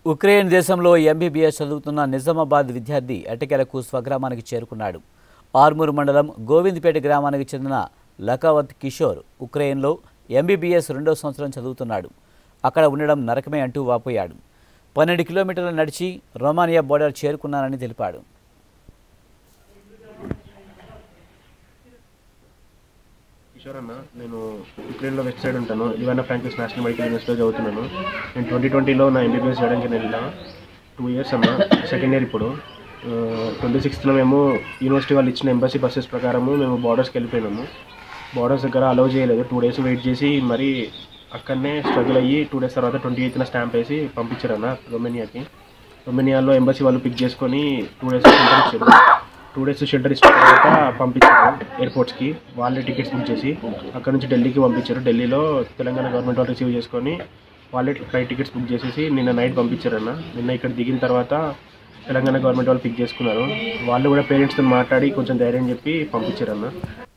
Ukraine దేశంలో MBBS చదువుతున్న నిజామాబాద్ విద్యార్థి ఎటకెలకు స్వగ్రామానికి చేరుకున్నాడు ఆర్మూరు మండలం గోవింద్పేట గ్రామానికి చెందిన లకావత్ కిషోర్ ఉక్రెయిన్లో ఎంబీబీఎస్ రెండో సంవత్సరం చదువుతున్నాడు అక్కడ ఉండడం నరకమే అంటూ వాపోయాడు పన్నెండు కిలోమీటర్లు నడిచి రొమానియా బోర్డర్ చేరుకున్నానని తెలిపాడు కిషోర్ అన్న నేను యుక్రెయిన్లో వెస్ట్ సైడ్ ఉంటాను ఇవానా ఫ్రాంకిస్ నేషనల్ మెడికల్ యూనివర్సిటీలో చదువుతున్నాను నేను ట్వంటీ ట్వంటీలో నా ఎంబీబీఎస్ చేయడానికి నేను వెళ్ళిన టూ ఇయర్స్ అన్న సెకండ్ ఇయర్ ఇప్పుడు ట్వంటీ సిక్స్త్లో మేము యూనివర్సిటీ వాళ్ళు ఇచ్చిన ఎంబసీ బస్సెస్ ప్రకారము మేము బార్డర్స్కి వెళ్ళిపోయినాము బార్డర్స్ దగ్గర అలౌ చేయలేదు టూ డేస్ వెయిట్ చేసి మరి అక్కడనే స్ట్రగుల్ అయ్యి టూ డేస్ తర్వాత ట్వంటీ ఎయిత్న స్టాంప్ వేసి పంపించారన్న రొమేనియాకి రొమేనియాలో ఎంబసీ వాళ్ళు పిక్ చేసుకొని టూ డేస్ షెల్టర్ ఇచ్చారు టూ డేస్ షెల్టర్ ఇచ్చిన తర్వాత పంపించారు ఎయిర్పోర్ట్స్కి వాళ్ళే టికెట్స్ బుక్ చేసి అక్కడ నుంచి ఢిల్లీకి పంపించారు ఢిల్లీలో తెలంగాణ గవర్నమెంట్ వాళ్ళు రిసీవ్ చేసుకొని వాళ్ళే ఫ్లైట్ టికెట్స్ బుక్ చేసేసి నిన్న నైట్ పంపించారన్న నిన్న ఇక్కడ దిగిన తర్వాత తెలంగాణ గవర్నమెంట్ వాళ్ళు పిక్ చేసుకున్నారు వాళ్ళు కూడా పేరెంట్స్తో మాట్లాడి కొంచెం ధైర్యం చెప్పి పంపించారన్న